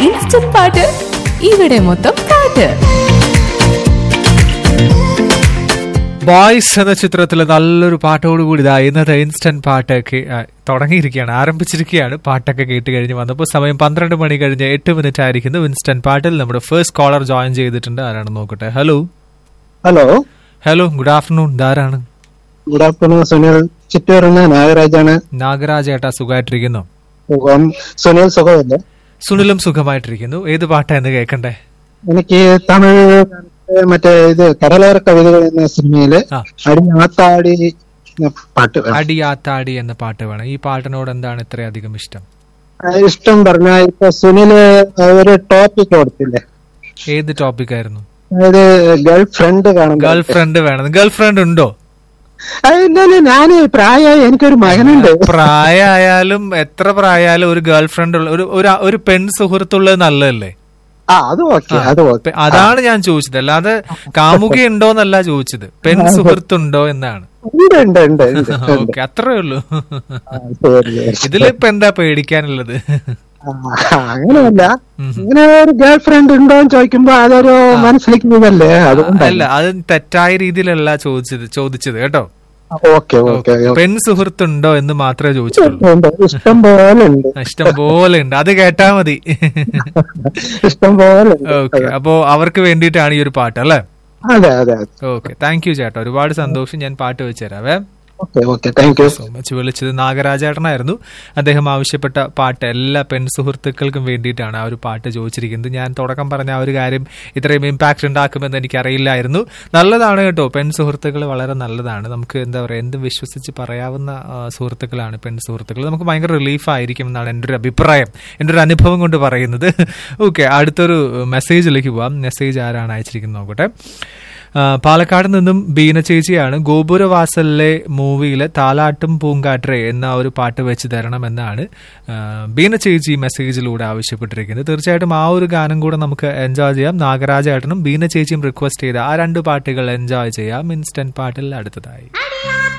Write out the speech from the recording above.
Instant പാട്ട് ഇവിടെ മൊത്തം പാട്ട് ബോയ്സ് എന്ന ചിത്രത്തിൽ നല്ലൊരു പാട്ടോടുകൂടി ഇതാ ഇന്നത്തെ ഇൻസ്റ്റന്റ് പാട്ടൊക്കെ ആ, തുടങ്ങിയിരിക്കുകയാണ് ആരംഭിച്ചിരിക്കുകയാണ് പാട്ടൊക്കെ കേട്ട് കഴിഞ്ഞ് വന്നപ്പോൾ സമയം പന്ത്രണ്ട് മണി കഴിഞ്ഞ് എട്ട് മിനിറ്റ് ആയിരിക്കുന്നു ഇൻസ്റ്റന്റ് പാട്ടിൽ നമ്മുടെ ഫസ്റ്റ് കോളർ ജോയിൻ ചെയ്തിട്ടുണ്ട് ആരാണ് നോക്കട്ടെ hello hello hello good afternoon ഇതാരാണ് ഗുഡ് ആഫ്റ്റർനൂൺ സുനിൽ ചിറ്റൂരിന്ന് നാഗരാജാണ് നാഗരാജ് ഏട്ടാ സുഖമായിട്ടിരിക്കുന്നു സുഖം സുനിൽ സുഖമല്ലേ സുനിലും സുഖമായിട്ടിരിക്കുന്നു ഏത് പാട്ടാ എന്ന് കേൾക്കണ്ടേ എനിക്ക് തമിഴ് ഗാനത്തിലെ മറ്റേ ഇത് കടലോര കവിതകൾ എന്ന സിനിമയില് ആ. അടി ആത്താടി എന്ന പാട്ട് വേണം. അടിയാത്താടി എന്ന പാട്ട് വേണം ഈ പാട്ടിനോട് എന്താണ് ഇത്രയധികം ഇഷ്ടം ആ, ഇഷ്ടം പറഞ്ഞ ഇപ്പൊ സുനില് ഒരു ടോപ്പിക് കൊടുത്തില്ലേ ഏത് ടോപ്പിക് ആയിരുന്നു അതായത് ഗേൾ ഫ്രണ്ട് കാണും ഗേൾ ഫ്രണ്ട് വേണം ഗേൾ ഫ്രണ്ട് ഉണ്ടോ ഇല്ലല്ല ഞാന് പ്രായമായി എനിക്കൊരു മകനുണ്ട് പ്രായമായാലും എത്ര പ്രായമായാലും ഒരു ഗേൾ ഫ്രണ്ട് ഉള്ള ഒരു ഒരു ഒരു പെൺ സുഹൃത്തുള്ളത് നല്ലതല്ലേ ആ അത് ഓക്കെ അത് ഓക്കെ പെ- അതാണ് ഞാൻ ചോദിച്ചത് അല്ലാതെ കാമുക ഉണ്ടോന്നല്ല ചോദിച്ചത് പെൺ സുഹൃത്തുണ്ടോ എന്നാണ് ഉണ്ട് ഉണ്ട് ഉണ്ട് ഉണ്ട് ഉണ്ട്. ഓക്കെ അത്രേ ഉള്ളൂ ആ, ശരി, ശരി. ഇതിലിപ്പോ എന്താ പേടിക്കാനുള്ളത് ആ, അങ്ങനെയല്ല ഇങ്ങനെ ഒരു ഗേൾ ഫ്രണ്ട് ഉണ്ടോ എന്ന് ചോദിക്കുമ്പോ അതൊരു മനസ്സിലാക്കുന്നതല്ലേ അതുകൊണ്ടല്ല അല്ല അത് തെറ്റായ രീതിയിലല്ല ചോദിച്ചത് ചോദിച്ചത് കേട്ടോ ഓക്കെ ഓക്കെ പെൺ സുഹൃത്തുണ്ടോ എന്ന് മാത്രമേ ചോദിച്ചിട്ടുള്ളൂ ഉണ്ട്. ഇഷ്ടം പോലെ ഉണ്ട് ഇഷ്ടം പോലെ ഉണ്ട് അത് കേട്ടാ മതി ഇഷ്ടം പോലെ ഉണ്ട് ഓക്കെ അപ്പോ അവർക്ക് വേണ്ടിയിട്ടാണ് ഈ ഒരു പാട്ട് അല്ലേ അതെ അതെ അതെ ഓക്കെ താങ്ക് യു ചേട്ടാ ഒരുപാട് സന്തോഷം ഞാൻ പാട്ട് വെച്ചുതരാവേ okay okay thank you so much വിളിച്ചത് നാഗരാജേട്ടനായിരുന്നു അദ്ദേഹം ആവശ്യപ്പെട്ട പാട്ട് എല്ലാ പെൺ സുഹൃത്തുക്കൾക്കും വേണ്ടിയിട്ടാണ് ആ ഒരു പാട്ട് ചോദിച്ചിരിക്കുന്നത് ഞാൻ തുടക്കം പറഞ്ഞ ആ ഒരു കാര്യം ഇത്രയും ഇമ്പാക്ട് ഉണ്ടാക്കുമെന്ന് എനിക്കറിയില്ലായിരുന്നു നല്ലതാണ് കേട്ടോ പെൺ സുഹൃത്തുക്കൾ വളരെ നല്ലതാണ് നമുക്ക് എന്താ പറയുക എന്ത് വിശ്വസിച്ച് പറയാവുന്ന ആ, സുഹൃത്തുക്കളാണ് പെൺ സുഹൃത്തുക്കൾ നമുക്ക് ഭയങ്കര റിലീഫ് ആയിരിക്കും എന്നാണ് എൻ്റെ ഒരു അഭിപ്രായം എൻ്റെ ഒരു അനുഭവം കൊണ്ട് പറയുന്നത് ഓക്കെ അടുത്തൊരു മെസ്സേജിലേക്ക് പോവാം മെസ്സേജ് ആരാണ് അയച്ചിരിക്കുന്നത് നോക്കട്ടെ ആ, പാലക്കാട് നിന്നും ബീന ചേച്ചിയാണ് ഗോപുരവാസലിലെ മൂവിയിലെ താലാട്ടും പൂങ്കാട്രെ എന്ന ഒരു പാട്ട് വെച്ച് തരണമെന്നാണ് ആ, ബീന ചേച്ചി മെസ്സേജിലൂടെ ആവശ്യപ്പെട്ടിരിക്കുന്നത് തീർച്ചയായിട്ടും ആ ഒരു ഗാനം കൂടെ നമുക്ക് എൻജോയ് ചെയ്യാം നാഗരാജ ഏട്ടനും ബീന ചേച്ചിയും റിക്വസ്റ്റ് ചെയ്ത ആ രണ്ട് പാട്ടുകൾ എൻജോയ് ചെയ്യാം ഇൻസ്റ്റന്റ് പാട്ടിൽ അടുത്തതായി